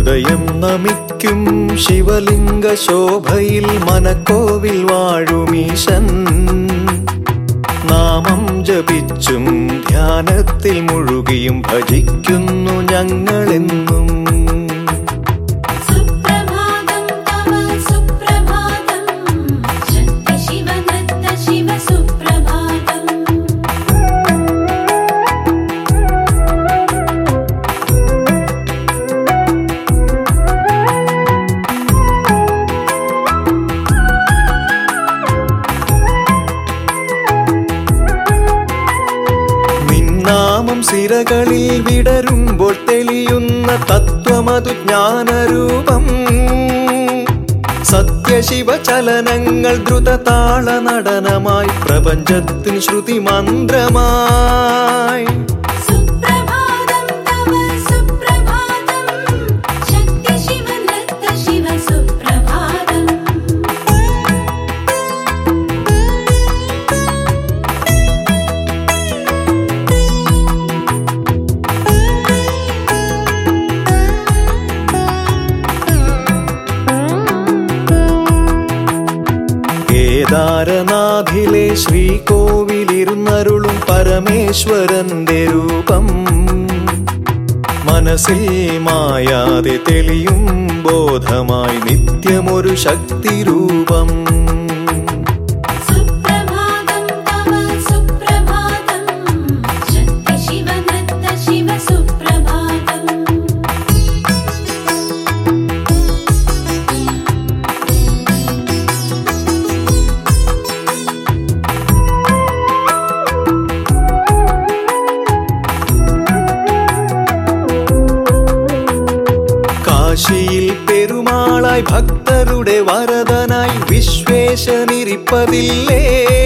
ഹൃദയം നമിക്കും ശിവലിംഗ ശോഭയിൽ മനക്കോവിൽ വാഴുമീശൻ നാമം ജപിച്ചും ധ്യാനത്തിൽ മുഴുകിയും ഭജിക്കുന്നു ഞങ്ങളെന്നും സുപ്രഭാതം തവ സുപ്രഭാതം ശക്തി ശിവ നൃത്ത ശിവ സുപ്രഭാതം നിന്നാമം സിരകളിൽ വിടരുമ്പോൾ തെളിയുന്ന തത്വമതു ജ്ഞാനരൂപം സത്യശിവ ചലനങ്ങൾ ദ്രുതതാള നടനമായി പ്രപഞ്ചത്തിന് ശ്രുതി മന്ത്രമായി സുപ്രഭാതം തവ സുപ്രഭാതം ശക്തി ശിവ നൃത്ത ശിവ സുപ്രഭാതം കേദാരനാഥിലെ ശ്രീകോവിലിരുന്നരുളും പരമേശ്വരന്റെ രൂപം മനസ്സിൽ മായാതെ തെളിയും ബോധമായി നിത്യമൊരു ശക്തി രൂപം സുപ്രഭാതം തവ സുപ്രഭാതം ശക്തി ശിവ നൃത്ത ശിവ സുപ്രഭാതം കാശിയിൽ പെരുമാളായി ഭക്തരുടെ വരദനായി വിശ്വേശനിരിപ്പതില്ലേ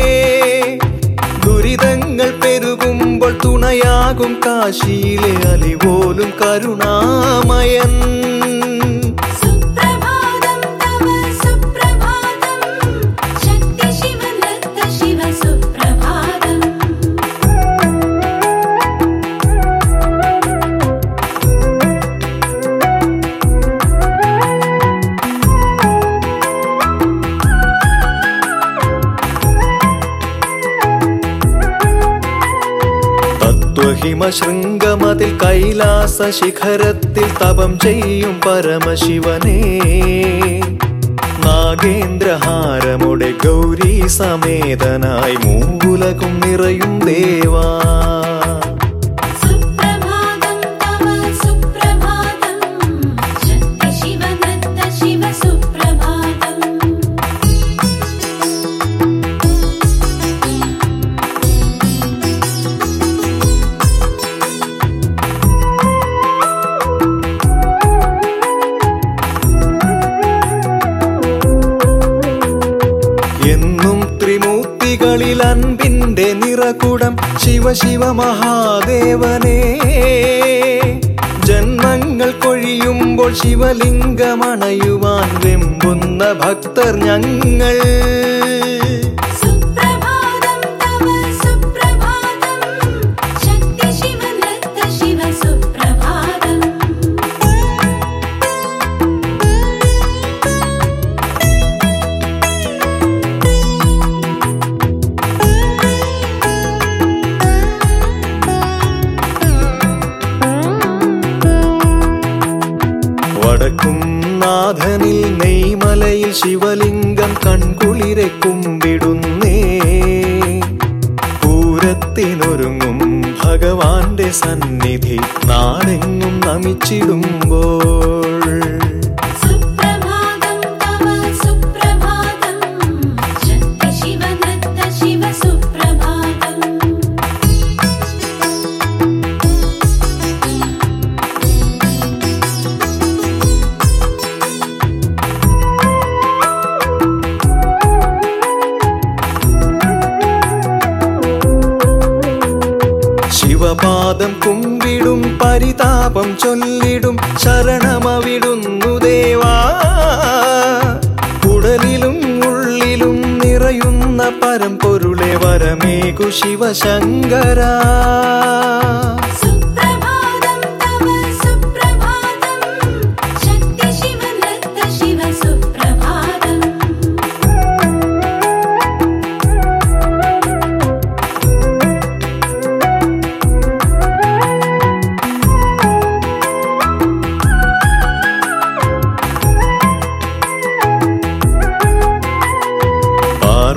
ദുരിതങ്ങൾ പെരുകുമ്പോൾ തുണയാകും കാശിയിലെ അലിപോലും കരുണാമയൻ സുപ്രഭാതം തവ സുപ്രഭാതം ശക്തി ശിവ നൃത്ത ശിവ സുപ്രഭാതം തത്വഹിമ ശൃംഗമതിൽ കൈലാസ ശിഖരത്തിൽ തപം ചെയ്യും പരമശിവനേ നാഗേന്ദ്രഹാരമുടെ ഗൗരി സമേതനായി മൂലകും നിറയും ദേവാ സുപ്രഭാതം തവ സുപ്രഭാതം ശക്തി ശിവ നൃത്ത ശിവ സുപ്രഭാതം എന്നും ത്രിമൂർത്തികളിൽ അൻപിന്റെ നിറകുടം ശിവ ശിവ മഹാദേവനേ ജന്മങ്ങൾ കൊഴിയുമ്പോൾ ശിവലിംഗമണയുവാൻ വെമ്പുന്ന ഭക്തർ ഞങ്ങൾ സുപ്രഭാതം തവ സുപ്രഭാതം ശക്തി ശിവ നൃത്ത ശിവ സുപ്രഭാതം വടക്കും നാഥനിൽ നെയ്മലയിൽ ശിവലിംഗം കൺകുളിരെ കുമ്പിടുന്നേ പൂരത്തിനൊരുങ്ങും ഭഗവാന്റെ സന്നിധി നാടെങ്ങും നമിച്ചിടുമ്പോൾ സുപ്രഭാതം തവ സുപ്രഭാതം ശക്തി ശിവ നൃത്ത ശിവ സുപ്രഭാതം ശിവപാദം കുമ്പിടും പരിതാപം ചൊല്ലിടും ശരണമവിടുന്നു ദേവാ ഉടലിലും ഉള്ളിലും നിറയുന്ന പരമ്പൊരുളെ വരമേകു ശിവശങ്കരാ സുപ്രഭാതം തവ സുപ്രഭാതം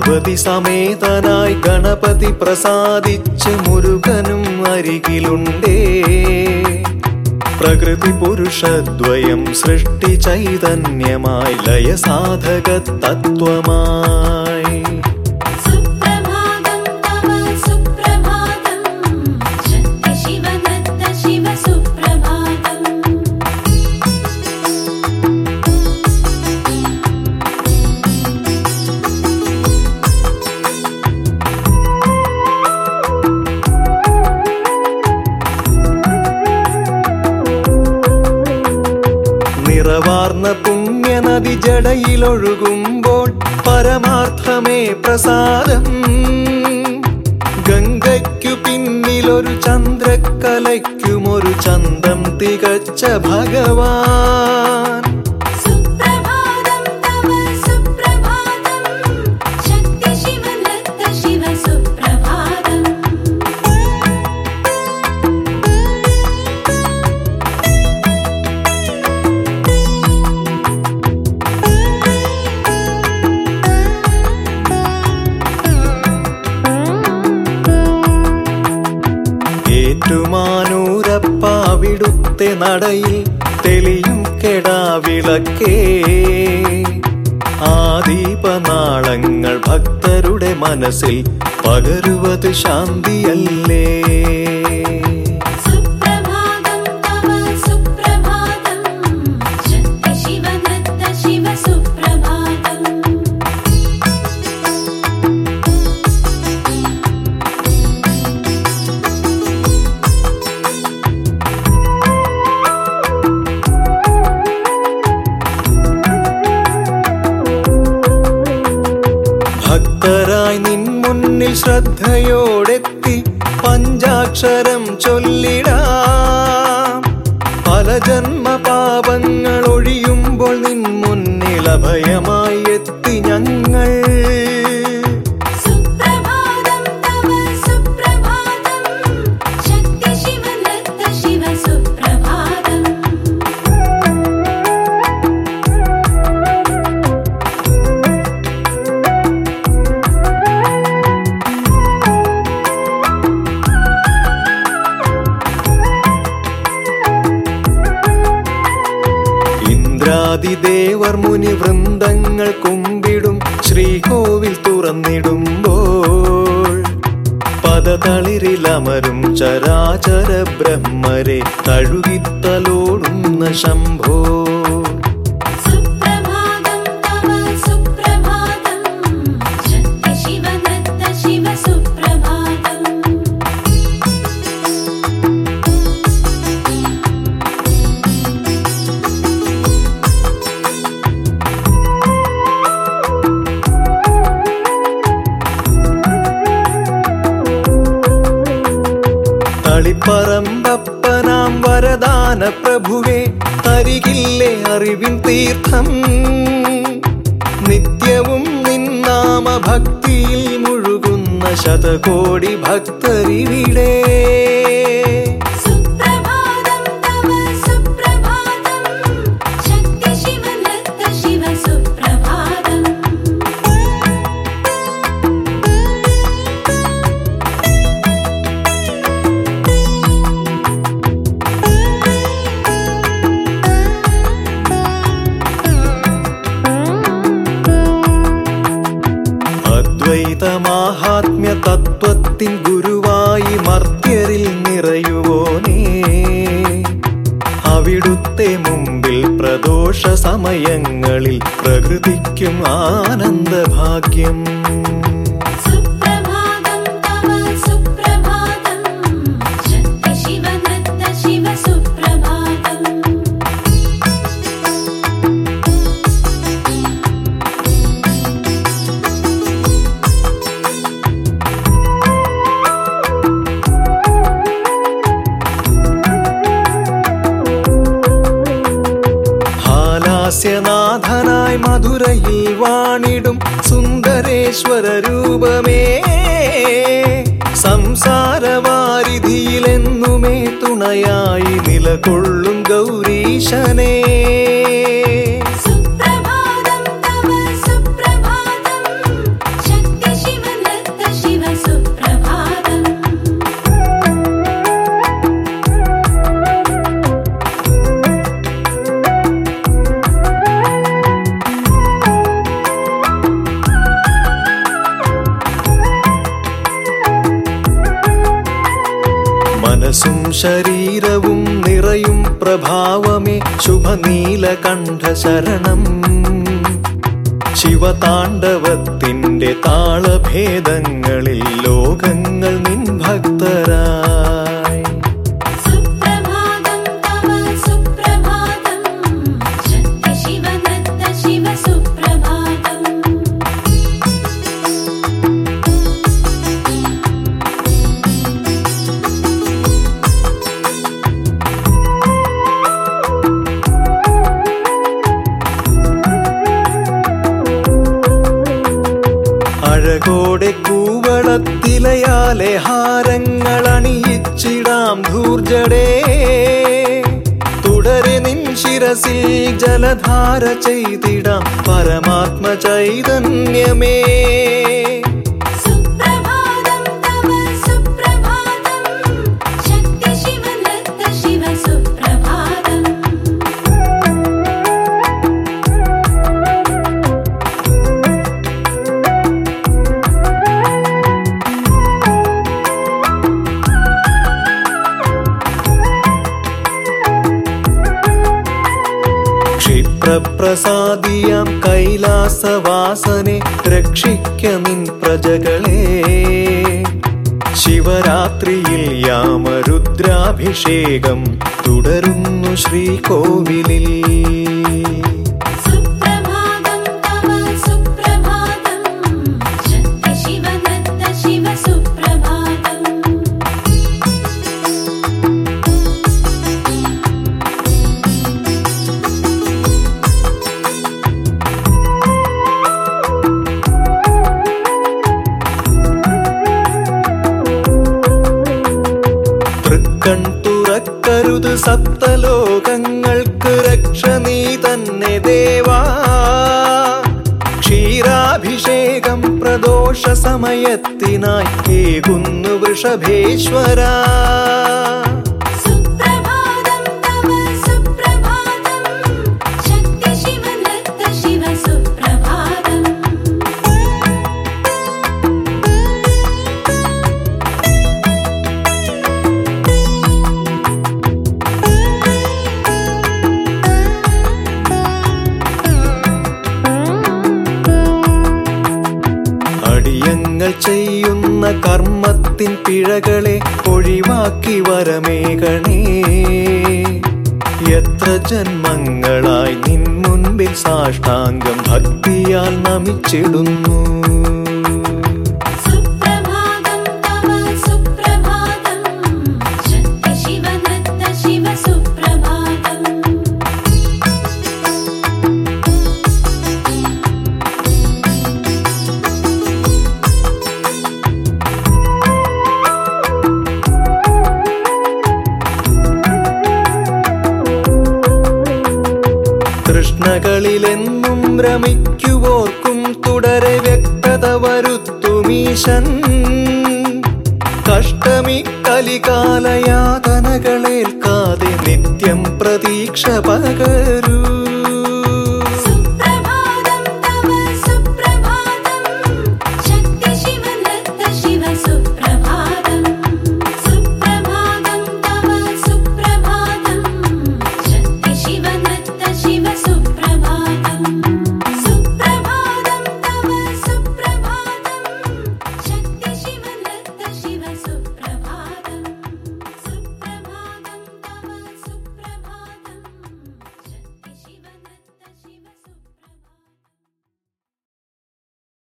പാർവതി സമേതനായി ഗണപതി പ്രസാദിച്ച് മുരുകനും അരികിലുണ്ടേ പ്രകൃതി പുരുഷദ്വയം സൃഷ്ടി ചൈതന്യമായി ലയസാധക തത്വമായി സുപ്രഭാതം തവ സുപ്രഭാതം ശക്തി ശിവദത്ത ശിവ സുപ്രഭാതം നിറവാർന്ന പുണ്യനദി ജടയിലൊഴുകുമ്പോൾ പരമാർത്ഥമേ പ്രസാദം ഗംഗയ്ക്കു പിന്നിലൊരു ചന്ദ്രക്കലയ്ക്കുമൊരു ചന്തം തികച്ച ഭഗവാൻ സുപ്രഭാതം തവ സുപ്രഭാതം ശക്തി ശിവദത്ത ശിവ സുപ്രഭാതം ഏറ്റുമാനൂരപ്പാവിടുത്തെ നടയിൽ തെളിയും കെടാവിളക്കേ ആദീപനാളങ്ങൾ ഭക്തരുടെ മനസ്സിൽ പകരുവത് ശാന്തിയല്ലേ സുപ്രഭാതം തവ സുപ്രഭാതം ശക്തി ശിവദത്ത ശിവ സുപ്രഭാതം ഭക്തരായി നിൻ മുന്നിൽ ശ്രദ്ധയോടെത്തി പഞ്ചാക്ഷരം ചൊല്ലിടാം പല ജന്മ പാപങ്ങൾ ഒഴിയുമ്പോൾ നിൻ മുന്നിൽ അഭയമായി എത്തി ഞങ്ങൾ സുപ്രഭാതം തവ സുപ്രഭാതം ശക്തി ശിവദത്ത ശിവ സുപ്രഭാതം ഇന്ദ്രാദിദേവർ മുനി വൃന്ദങ്ങൾ കുമ്പിടും ശ്രീകോവിൽ തുറന്നിടുമ്പോൾ പദതളിരിലമരും ചരാചര ബ്രഹ്മരെ തഴുകിത്തലോടുന്ന ശംഭോ സുപ്രഭാതം തവ സുപ്രഭാതം ശക്തി ശിവദത്ത ശിവ സുപ്രഭാതം തളിപ്പറമ്പപ്പനാം വരദാന പ്രഭുവേ തരികില്ലേ അറിവിൻ തീർത്ഥം നിത്യവും നിന്നാമ ഭക്തിയിൽ മുഴുകുന്ന ശതകോടി ഭക്തരിവിടെ സുപ്രഭാതം തവ സുപ്രഭാതം ശക്തി ശിവദത്ത ശിവ സുപ്രഭാതം അദ്വൈത മാഹാത്മ്യ തത്വത്തിൻ ഗുരുവായി മർത്യരിൽ നിറയുവോനേ അവിടുത്തെ മുമ്പിൽ പ്രദോഷ സമയങ്ങളിൽ പ്രകൃതിക്കും ആനന്ദഭാഗ്യം സുപ്രഭാതം തവ സുപ്രഭാതം ശക്തി ശിവദത്ത ശിവ സുപ്രഭാതം ഹാലാസ്യനാഥനായി മധുരയിൽ വാണിടും സുന്ദരേശ്വര രൂപമേ സംസാരവാരിധിയിലെന്നുമേ തുണയായി നിലകൊള്ളും ഗൗരീശനേ സുപ്രഭാതം തവ സുപ്രഭാതം ശക്തി ശരീരവും നിറയും പ്രഭാവമേ ശുഭനീലകണ്ഠ ശരണം ശിവതാണ്ഡവത്തിന്റെ താളഭേദങ്ങളിൽ ലോകങ്ങൾ നിൻ ഭക്തരായി സുപ്രഭാതം തവ സുപ്രഭാതം ശക്തി ശിവ നൃത്ത ശിവ സുപ്രഭാതം അഴകോടെ കൂവളത്തിലയാലെ ഹാരങ്ങൾ അണിയിച്ചിടാം ധൂർജടേ തുടരെ നിൻ ശിരസിൽ ജലധാര ചെയ്തിടാം പരമാത്മ ചൈതന്യമേ സുപ്രഭാതം തവ സുപ്രഭാതം ശക്തി ശിവ നൃത്ത ശിവ സുപ്രഭാതം ക്ഷിപ്രപ്രസാദിയാം കൈലാസവാസനെ രക്ഷിക്ക നിൻ പ്രജകളെ ശിവരാത്രിയിൽ യാമരുദ്രാഭിഷേകം തുടരുന്നു ശ്രീകോവിലിൽ സുപ്രഭാതം തവ സുപ്രഭാതം ശക്തി ശിവ നൃത്ത ശിവ സുപ്രഭാതം തൃക്കൺ തുറക്കരുത് സപ്തലോകങ്ങൾക്ക് രക്ഷ നീ തന്നെ ദേവാ ക്ഷീരാഭിഷേകം പ്രദോഷ സമയത്തിനായി ഏകുന്നു വൃഷഭേശ്വര സുപ്രഭാതം തവ സുപ്രഭാതം ശക്തി ശിവ നൃത്ത ശിവ സുപ്രഭാതം അടിയങ്ങൾ ചെയ്യുന്ന കർമ്മത്തിൻ പിഴകളെ ഒഴിവാക്കി വരമേകണേ എത്ര ജന്മങ്ങളായി നിൻ മുൻപിൽ സാഷ്ടാംഗം ഭക്തിയാൽ നമിച്ചിടുന്നു സുപ്രഭാതം തവ സുപ്രഭാതം ശക്തി ശിവ നൃത്ത ശിവ സുപ്രഭാതം തൃഷ്ണകളിലെന്നും രമിക്കുവോർക്കും തുടരെ വ്യക്തത വരുത്തുമീശൻ കഷ്ടമി കലികാലയാതനകളേൽക്കാതെ നിത്യം പ്രതീക്ഷ പകരൂ